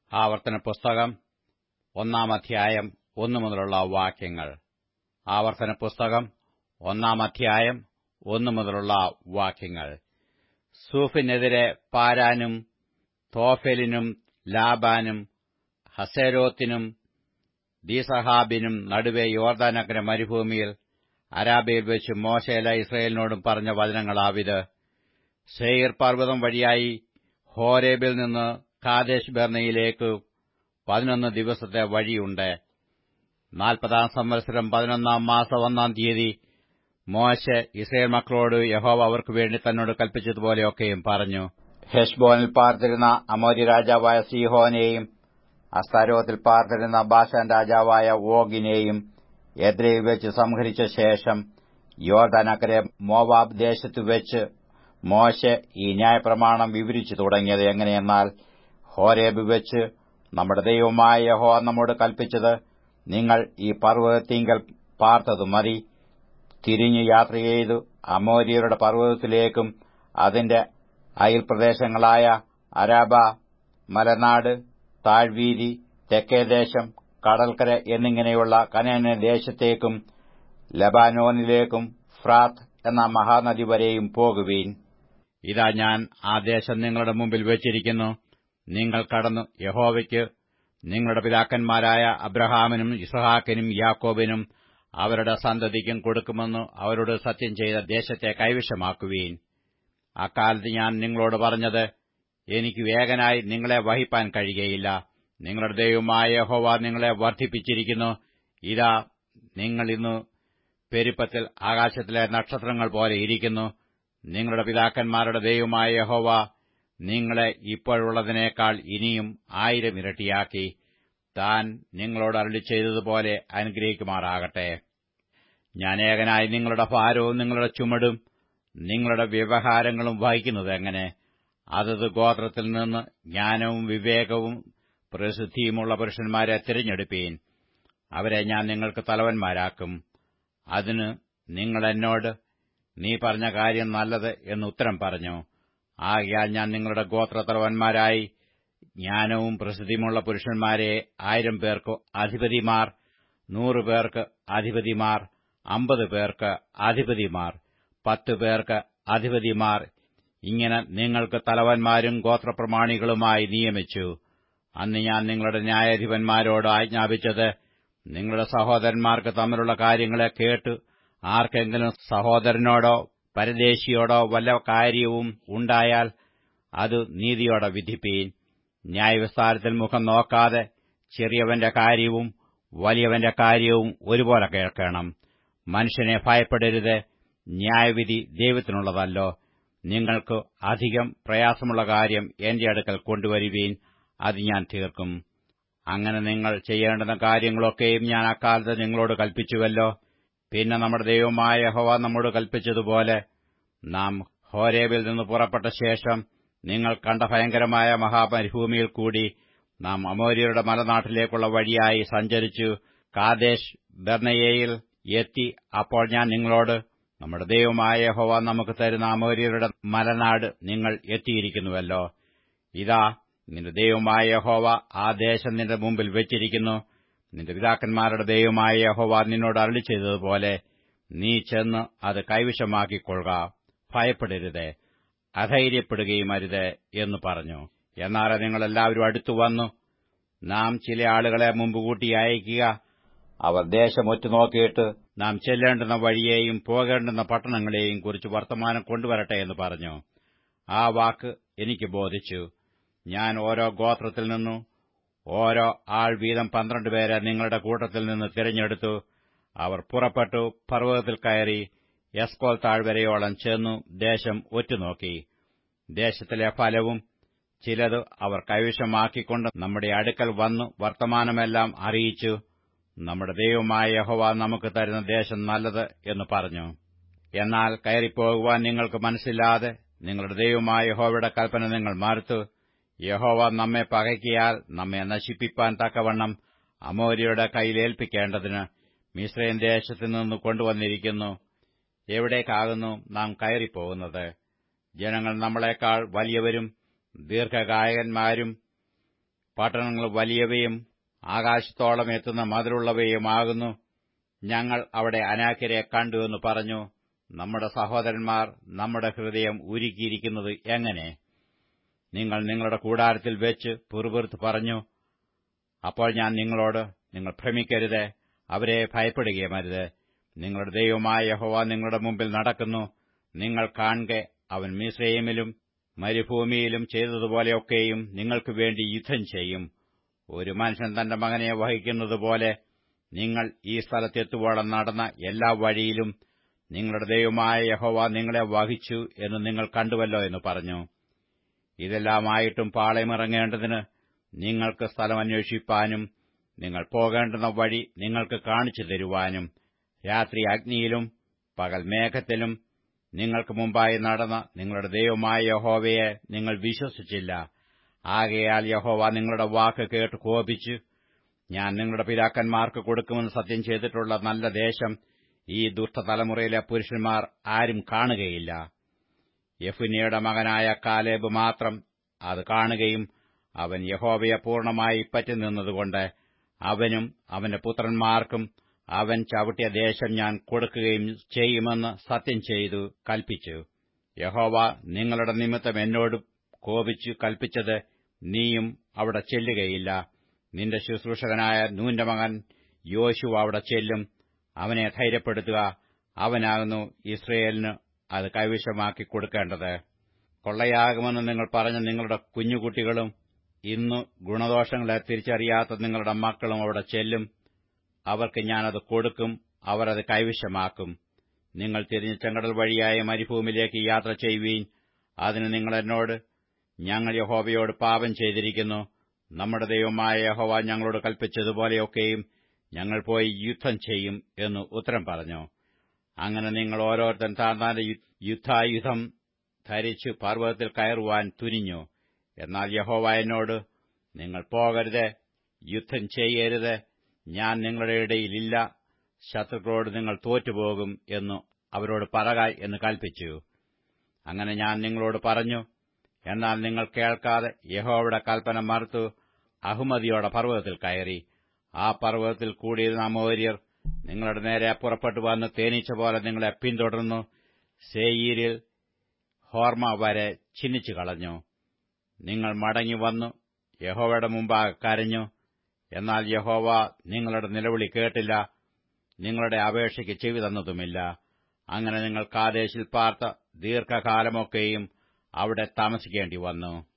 ആവർത്തന പുസ്തകം ഒന്നാം അധ്യായം ഒന്നു മുതലുള്ള വാക്യങ്ങൾ ആവർത്തന പുസ്തകം ഒന്നാം അധ്യായം ഒന്നു മുതലുള്ള വാക്യങ്ങൾ സൂഫിനെതിരെ പാരാനും തോഫെലിനും ലാബാനും ഹസേരോത്തിനും ദീസഹാബിനും നടുവെ യോർദാനക്കര മരുഭൂമിയിൽ അരാബയിൽ വെച്ച് മോശേല ഇസ്രയേലിനോടും പറഞ്ഞ വചനങ്ങളാവിത് സെയിർ പർവ്വതം വഴിയായി ഹോരേബിൽ നിന്ന് കാദേശ് ബർണയിലേക്ക് പതിനൊന്ന് ദിവസത്തെ വഴിയുണ്ട് നാൽപ്പതാം സംവത്സരം പതിനൊന്നാം മാസം ഒന്നാം തീയതി മോശെ ഇസ്രയേൽ മക്കളോട് യഹോവ അവർക്ക് വേണ്ടി തന്നോട് കൽപ്പിച്ചതുപോലെയൊക്കെയും പറഞ്ഞു ഹെഷ്ബോനിൽ പാർത്തിരുന്ന അമോരി രാജാവായ സീഹോനെയും അസ്താരോത്തിൽ പാർത്തിരുന്ന ബാഷാൻ രാജാവായ ഓഗിനെയും എദ്രയിൽ വെച്ച് സംഹരിച്ച ശേഷം യോർദാനക്കരെ മോവാബ് ദേശത്തു വെച്ച് മോശെ ഈ ന്യായപ്രമാണം വിവരിച്ചു തുടങ്ങിയത് എങ്ങനെയെന്നാൽ ഹോരേബ് വെച്ച് നമ്മുടെ ദൈവമായ യഹോ നമ്മോട് കൽപ്പിച്ചത് നിങ്ങൾ ഈ പർവ്വതത്തിങ്കൽ പാർത്തതു മതി തിരിഞ്ഞു യാത്ര ചെയ്തു അമോരിയരുടെ പർവ്വതത്തിലേക്കും അതിന്റെ അയൽപ്രദേശങ്ങളായ അരാബ മലനാട് താഴ്വീതി തെക്കേദേശം കടൽക്കര എന്നിങ്ങനെയുള്ള കനേന ദേശത്തേക്കും ലബാനോനിലേക്കും ഫ്രാത്ത് എന്ന മഹാനദി വരെയും പോകുവീൻ ഇതാ ഞാൻ ആ ദേശം നിങ്ങളുടെ മുമ്പിൽ വെച്ചിരിക്കുന്നു നിങ്ങൾ കടന്നു യഹോവയ്ക്ക് നിങ്ങളുടെ പിതാക്കന്മാരായ അബ്രഹാമിനും ഇസഹാക്കിനും യാക്കോബിനും അവരുടെ സന്തതിക്കും കൊടുക്കുമെന്ന് അവരോട് സത്യം ചെയ്ത ദേശത്തെ കൈവശമാക്കുവീൻ അക്കാലത്ത് ഞാൻ നിങ്ങളോട് പറഞ്ഞത് എനിക്ക് വേഗനായി നിങ്ങളെ വഹിപ്പാൻ കഴിയുകയില്ല നിങ്ങളുടെ ദൈവമായ യഹോവ നിങ്ങളെ വർദ്ധിപ്പിച്ചിരിക്കുന്നു ഇതാ നിങ്ങൾ ഇന്ന് പെരുപ്പത്തിൽ ആകാശത്തിലെ നക്ഷത്രങ്ങൾ പോലെ ഇരിക്കുന്നു നിങ്ങളുടെ പിതാക്കന്മാരുടെ ദൈവമായ യഹോവ നിങ്ങളെ ഇപ്പോഴുള്ളതിനേക്കാൾ ഇനിയും ആയിരം ഇരട്ടിയാക്കി താൻ നിങ്ങളോട് അരളി ചെയ്തതുപോലെ അനുഗ്രഹിക്കുമാറാകട്ടെ ഞാൻ ഏകനായി നിങ്ങളുടെ ഭാരവും നിങ്ങളുടെ ചുമടും നിങ്ങളുടെ വ്യവഹാരങ്ങളും വഹിക്കുന്നത് എങ്ങനെ അതത് ഗോത്രത്തിൽ നിന്ന് ജ്ഞാനവും വിവേകവും പ്രസിദ്ധിയുമുള്ള പുരുഷന്മാരെ തിരഞ്ഞെടുപ്പീൻ അവരെ ഞാൻ നിങ്ങൾക്ക് തലവന്മാരാക്കും അതിന് നിങ്ങൾ എന്നോട് നീ പറഞ്ഞ കാര്യം നല്ലത് എന്ന് ഉത്തരം പറഞ്ഞു ആകയാൽ ഞാൻ നിങ്ങളുടെ ഗോത്രതലവന്മാരായി ജ്ഞാനവും പ്രസിദ്ധിയുമുള്ള പുരുഷന്മാരെ ആയിരം പേർക്ക് അധിപതിമാർ നൂറ് പേർക്ക് അധിപതിമാർ അമ്പത് പേർക്ക് അധിപതിമാർ പത്ത് പേർക്ക് അധിപതിമാർ ഇങ്ങനെ നിങ്ങൾക്ക് തലവന്മാരും ഗോത്രപ്രമാണികളുമായി നിയമിച്ചു അന്ന് ഞാൻ നിങ്ങളുടെ ന്യായാധിപന്മാരോട് ആജ്ഞാപിച്ചത് നിങ്ങളുടെ സഹോദരന്മാർക്ക് തമ്മിലുള്ള കാര്യങ്ങളെ കേട്ട് ആർക്കെങ്കിലും സഹോദരനോടോ പരദേശിയോടോ വല്ല കാര്യവും ഉണ്ടായാൽ അത് നീതിയോടെ വിധിപ്പീൻ ന്യായവിസ്താരത്തിൽ മുഖം നോക്കാതെ ചെറിയവന്റെ കാര്യവും വലിയവന്റെ കാര്യവും ഒരുപോലെ കേൾക്കണം മനുഷ്യനെ ഭയപ്പെടരുത് ന്യായവിധി ദൈവത്തിനുള്ളതല്ലോ നിങ്ങൾക്ക് അധികം പ്രയാസമുള്ള കാര്യം എന്റെ അടുക്കൽ കൊണ്ടുവരുവീൻ അത് ഞാൻ തീർക്കും അങ്ങനെ നിങ്ങൾ ചെയ്യേണ്ടുന്ന കാര്യങ്ങളൊക്കെയും ഞാൻ അക്കാലത്ത് നിങ്ങളോട് കൽപ്പിച്ചുവല്ലോ പിന്നെ നമ്മുടെ ദൈവമായ ഹോവ നമ്മോട് കൽപ്പിച്ചതുപോലെ നാം ഹോരേബിൽ നിന്ന് പുറപ്പെട്ട ശേഷം നിങ്ങൾ കണ്ട ഭയങ്കരമായ മഹാമരുഭൂമിയിൽ കൂടി നാം അമോര്യരുടെ മലനാട്ടിലേക്കുള്ള വഴിയായി സഞ്ചരിച്ചു കാദേശ് ബർണയയിൽ എത്തി അപ്പോൾ ഞാൻ നിങ്ങളോട് നമ്മുടെ ദൈവമായ ഹോവ നമുക്ക് തരുന്ന അമോര്യരുടെ മലനാട് നിങ്ങൾ എത്തിയിരിക്കുന്നുവല്ലോ ഇതാ നിന്റെ ദൈവമായ യഹോവ ആ ദേശം നിന്റെ മുമ്പിൽ വെച്ചിരിക്കുന്നു നിന്റെ പിതാക്കന്മാരുടെ ദൈവമായ യഹോവ നിന്നോട് അരളി ചെയ്തതുപോലെ നീ ചെന്ന് അത് കൈവശമാക്കിക്കൊള്ളുക ഭയപ്പെടരുത് അധൈര്യപ്പെടുകയും അരുത് എന്ന് പറഞ്ഞു എന്നാൽ നിങ്ങളെല്ലാവരും അടുത്തു വന്നു നാം ചില ആളുകളെ മുമ്പുകൂട്ടി അയക്കുക അവർ ദേശം ഒറ്റുനോക്കിയിട്ട് നാം ചെല്ലേണ്ടുന്ന വഴിയെയും പോകേണ്ടുന്ന പട്ടണങ്ങളെയും കുറിച്ച് വർത്തമാനം കൊണ്ടുവരട്ടെ എന്ന് പറഞ്ഞു ആ വാക്ക് എനിക്ക് ബോധിച്ചു ഞാൻ ഓരോ ഗോത്രത്തിൽ നിന്നു ഓരോ ആൾ വീതം പന്ത്രണ്ട് പേരെ നിങ്ങളുടെ കൂട്ടത്തിൽ നിന്ന് തിരഞ്ഞെടുത്തു അവർ പുറപ്പെട്ടു പർവ്വതത്തിൽ കയറി എസ്കോൽ താഴ്വരയോളം ചെന്നു ദേശം ഒറ്റുനോക്കി ദേശത്തിലെ ഫലവും ചിലത് അവർ കൈവശമാക്കിക്കൊണ്ട് നമ്മുടെ അടുക്കൽ വന്നു വർത്തമാനമെല്ലാം അറിയിച്ചു നമ്മുടെ ദൈവമായ യഹോവ നമുക്ക് തരുന്ന ദേശം നല്ലത് എന്ന് പറഞ്ഞു എന്നാൽ കയറിപ്പോകുവാൻ നിങ്ങൾക്ക് മനസ്സില്ലാതെ നിങ്ങളുടെ ദൈവമായ യഹോവയുടെ കൽപ്പന നിങ്ങൾ മറുത്തു യഹോവ നമ്മെ പകയ്ക്കിയാൽ നമ്മെ നശിപ്പിപ്പാൻ തക്കവണ്ണം അമോര്യയുടെ കയ്യിലേൽപ്പിക്കേണ്ടതിന് മിശ്രയൻ ദേശത്തു നിന്ന് കൊണ്ടുവന്നിരിക്കുന്നു എവിടേക്കാകുന്നു നാം കയറിപ്പോകുന്നത് ജനങ്ങൾ നമ്മളെക്കാൾ വലിയവരും ദീർഘകായകന്മാരും പട്ടണങ്ങൾ വലിയവയും ആകാശത്തോളം എത്തുന്ന മതിലുള്ളവയുമാകുന്നു ഞങ്ങൾ അവിടെ അനാക്യരെ കണ്ടു എന്ന് പറഞ്ഞു നമ്മുടെ സഹോദരന്മാർ നമ്മുടെ ഹൃദയം ഉരുക്കിയിരിക്കുന്നത് എങ്ങനെ നിങ്ങൾ നിങ്ങളുടെ കൂടാരത്തിൽ വെച്ച് പിറുപിറുത്ത് പറഞ്ഞു അപ്പോൾ ഞാൻ നിങ്ങളോട് നിങ്ങൾ ഭ്രമിക്കരുത് അവരെ ഭയപ്പെടുകയും അരുത് നിങ്ങളുടെ ദൈവമായ യഹോവ നിങ്ങളുടെ മുമ്പിൽ നടക്കുന്നു നിങ്ങൾ കാണെ അവൻ മിസ്രൈമിലും മരുഭൂമിയിലും ചെയ്തതുപോലെയൊക്കെയും നിങ്ങൾക്ക് വേണ്ടി യുദ്ധം ചെയ്യും ഒരു മനുഷ്യൻ തന്റെ മകനെ വഹിക്കുന്നതുപോലെ നിങ്ങൾ ഈ സ്ഥലത്തെത്തുവോളം നടന്ന എല്ലാ വഴിയിലും നിങ്ങളുടെ ദൈവമായ യഹോവ നിങ്ങളെ വഹിച്ചു എന്ന് നിങ്ങൾ കണ്ടുവല്ലോ എന്ന് പറഞ്ഞു ഇതെല്ലാമായിട്ടും പാളയമിറങ്ങേണ്ടതിന് നിങ്ങൾക്ക് സ്ഥലം അന്വേഷിപ്പാനും നിങ്ങൾ പോകേണ്ടുന്ന വഴി നിങ്ങൾക്ക് കാണിച്ചു തരുവാനും രാത്രി അഗ്നിയിലും പകൽ മേഘത്തിലും നിങ്ങൾക്ക് മുമ്പായി നടന്ന നിങ്ങളുടെ ദൈവമായ യഹോവയെ നിങ്ങൾ വിശ്വസിച്ചില്ല ആകയാൽ യഹോവ നിങ്ങളുടെ വാക്ക് കേട്ട് കോപിച്ചു ഞാൻ നിങ്ങളുടെ പിതാക്കന്മാർക്ക് കൊടുക്കുമെന്ന് സത്യം ചെയ്തിട്ടുള്ള നല്ല ദേശം ഈ ദുഷ്ടതലമുറയിലെ പുരുഷന്മാർ ആരും കാണുകയില്ല യഫുനിയുടെ മകനായ കാലേബ് മാത്രം അത് കാണുകയും അവൻ യഹോവയെ പൂർണ്ണമായി പറ്റി നിന്നതുകൊണ്ട് അവനും അവന്റെ പുത്രന്മാർക്കും അവൻ ചവിട്ടിയ ദേശം ഞാൻ കൊടുക്കുകയും ചെയ്യുമെന്ന് സത്യം ചെയ്തു കൽപ്പിച്ചു യഹോവ നിങ്ങളുടെ നിമിത്തം എന്നോട് കോപിച്ചു കൽപ്പിച്ചത് നീയും അവിടെ ചെല്ലുകയില്ല നിന്റെ ശുശ്രൂഷകനായ നൂന്റെ മകൻ യോശു അവിടെ ചെല്ലും അവനെ ധൈര്യപ്പെടുത്തുക അവനാകുന്നു ഇസ്രയേലിന് അത് കൈവശമാക്കി കൊടുക്കേണ്ടത് കൊള്ളയാകുമെന്ന് നിങ്ങൾ പറഞ്ഞ നിങ്ങളുടെ കുഞ്ഞുകുട്ടികളും ഇന്നു ഗുണദോഷങ്ങളെ തിരിച്ചറിയാത്ത നിങ്ങളുടെ മക്കളും അവിടെ ചെല്ലും അവർക്ക് ഞാനത് കൊടുക്കും അവർ അത് കൈവശമാക്കും നിങ്ങൾ തിരിഞ്ഞ് ചെങ്കടൽ വഴിയായ മരുഭൂമിയിലേക്ക് യാത്ര ചെയ്യുവീൻ അതിന് നിങ്ങൾ എന്നോട് ഞങ്ങൾ യഹോവയോട് പാപം ചെയ്തിരിക്കുന്നു നമ്മുടെ ദൈവമായ യഹോവ ഞങ്ങളോട് കൽപ്പിച്ചതുപോലെയൊക്കെയും ഞങ്ങൾ പോയി യുദ്ധം ചെയ്യും എന്ന് ഉത്തരം പറഞ്ഞു അങ്ങനെ നിങ്ങൾ ഓരോരുത്തൻ താന്താന്റെ യുദ്ധായുധം ധരിച്ച് പർവ്വതത്തിൽ കയറുവാൻ തുനിഞ്ഞു എന്നാൽ യഹോവ എന്നോട് നിങ്ങൾ പോകരുത് യുദ്ധം ചെയ്യരുത് ഞാൻ നിങ്ങളുടെ ഇടയിലില്ല ശത്രുക്കളോട് നിങ്ങൾ തോറ്റുപോകും എന്നു അവരോട് പറക എന്ന് കൽപ്പിച്ചു അങ്ങനെ ഞാൻ നിങ്ങളോട് പറഞ്ഞു എന്നാൽ നിങ്ങൾ കേൾക്കാതെ യഹോവയുടെ കൽപ്പന മറുത്തു അഹമ്മദിയോടെ പർവ്വതത്തിൽ കയറി ആ പർവ്വതത്തിൽ കൂടിയിരുന്ന അമോര്യർ നിങ്ങളുടെ നേരെ പുറപ്പെട്ടു വന്ന് തേനീച്ച പോലെ നിങ്ങളെ പിന്തുടർന്നു സേയീരിൽ ഹോർമ വരെ ചിന്നിച്ചു കളഞ്ഞു നിങ്ങൾ മടങ്ങി വന്നു യഹോവയുടെ മുമ്പാകെ കരഞ്ഞു എന്നാൽ യഹോവ നിങ്ങളുടെ നിലവിളി കേട്ടില്ല നിങ്ങളുടെ അപേക്ഷയ്ക്ക് ചെവി തന്നതുമില്ല അങ്ങനെ നിങ്ങൾ കാദേശിൽ പാർത്ത ദീർഘകാലമൊക്കെയും അവിടെ താമസിക്കേണ്ടി വന്നു